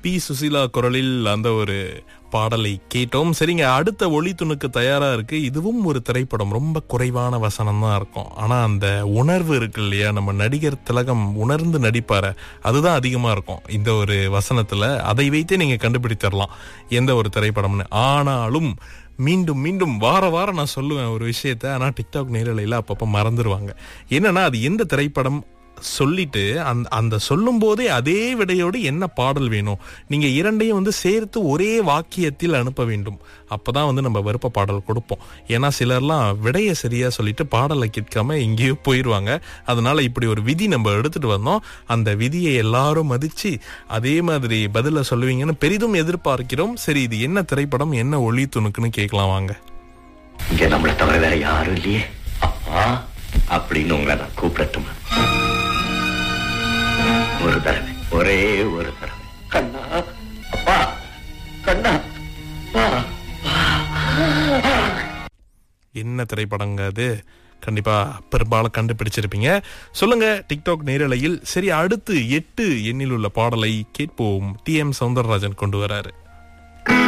B Susheela குரலில் அந்த ஒரு பாடலை கேட்டோம் சரிங்க அடுத்த ஒளி துணுக்கு தயாரா இருக்கு இதுவும் ஒரு திரைப்படம் ரொம்ப குறைவான வசனம் தான் இருக்கும் ஆனா அந்த உணர்வு இருக்கு இல்லையா நம்ம நடிகர் திலகம் உணர்ந்து நடிப்பாரு அதுதான் அதிகமா இருக்கும் இந்த ஒரு வசனத்துல அதை வைத்தே நீங்க கண்டுபிடித்திடலாம் எந்த ஒரு திரைப்படம்னு ஆனாலும் மீண்டும் மீண்டும் வார வாரம் நான் சொல்லுவேன் ஒரு விஷயத்த ஆனா டிக்டாக் நேரலையில அப்பப்ப மறந்துடுவாங்க என்னன்னா அது எந்த திரைப்படம் சொல்லிட்டு அந்த அந்த சொல்லும் போதே அதே விடையோடு என்ன பாடல் வேணும் நீங்க இரண்டையும் வந்து சேர்த்து ஒரே வாக்கியத்தில் அனுப்ப வேண்டும் அப்பதான் வந்து நம்ம விருப்ப பாடல் கொடுப்போம் ஏன்னா சிலர்லாம் விடைய சரியா சொல்லிட்டு பாடலை கேட்காம எங்கேயோ போயிடுவாங்க அதனால இப்படி ஒரு விதி நம்ம எடுத்துட்டு வந்தோம் அந்த விதியை எல்லாரும் மதிச்சு அதே மாதிரி பதில சொல்லுவீங்கன்னு பெரிதும் எதிர்பார்க்கிறோம் சரி இது என்ன திரைப்படம் என்ன ஒளி துணுக்குன்னு கேட்கலாம் வாங்க இங்க நம்மளை தவிர வேற யாரும் இல்லையே அப்பா அப்படின்னு உங்களை நான் கூப்பிடட்டுமா ஒரு தடவை ஒரே ஒரு தடவை கண்ணா அப்பா கண்ணா அப்பா என்ன திரைப்படங்க அது கண்டிப்பா பெரும்பாலும் கண்டுபிடிச்சிருப்பீங்க சொல்லுங்க டிக்டாக் நேரலையில் சரி அடுத்து எட்டு எண்ணில் உள்ள பாடலை கேட்போம் டி எம் சவுந்தரராஜன் கொண்டு வராரு